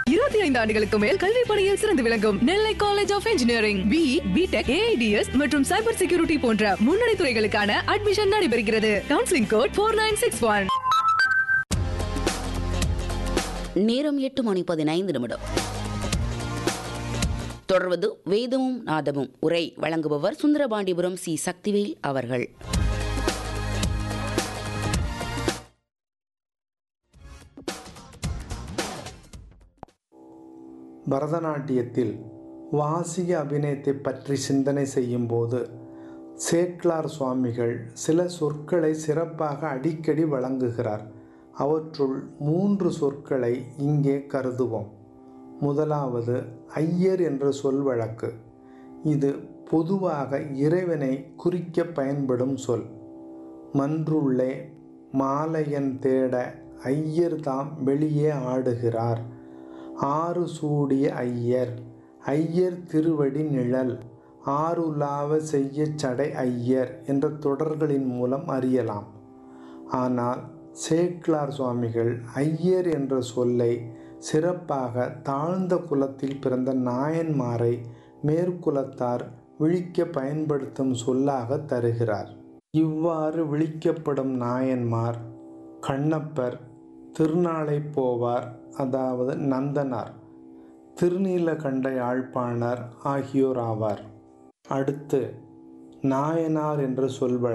இருபத்தி ஐந்து ஆண்டுகளுக்கு மேல் கல்வி பணியில் சிறந்து விளங்கும் Nellai college of engineering B BTech AIDS மற்றும் சைபர் செக்யூரிட்டி போன்ற முன்னணி துறைகளுக்கான அட்மிஷன் நடைபெறுகிறது counselling code four nine six one நேரம் எட்டு மணி பதினைந்து நிமிடம் தொடர்வது வேதமும் நாதமும் உரை வழங்குபவர் சுந்தரபாண்டிபுரம் சி சக்திவேல் அவர்கள் பரதநாட்டியத்தில் வாசிக அபிநயத்தை பற்றி சிந்தனை செய்யும்போது சேக்லார் சுவாமிகள் சில சொற்களை சிறப்பாக அடிக்கடி வழங்குகிறார் அவற்றுள் மூன்று சொற்களை இங்கே கருதுவோம் முதலாவது ஐயர் என்ற சொல் வழக்கு இது பொதுவாக இறைவனை குறிக்க பயன்படும் சொல் மன்றுள்ளே மாலையன் தேட ஐயர் தாம் வெளியே ஆடுகிறார் ஆறு சூடிய ஐயர் ஐயர் திருவடி நிழல் ஆறுலாவ செய்ய சடை ஐயர் என்ற தொடர்களின் மூலம் அறியலாம் ஆனால் சேக்லார் சுவாமிகள் ஐயர் என்ற சொல்லை சிறப்பாக தாழ்ந்த குலத்தில் பிறந்த நாயன்மாரை மேற்குலத்தார் விழிக்க பயன்படுத்தும் சொல்லாக தருகிறார் இவ்வாறு விழிக்கப்படும் நாயன்மார் கண்ணப்பர் திருநாளை போவார் அதாவது நந்தனார் திருநீலகண்ட யாழ்ப்பாணர் ஆகியோர் ஆவார் அடுத்து நாயனார் என்ற சொல்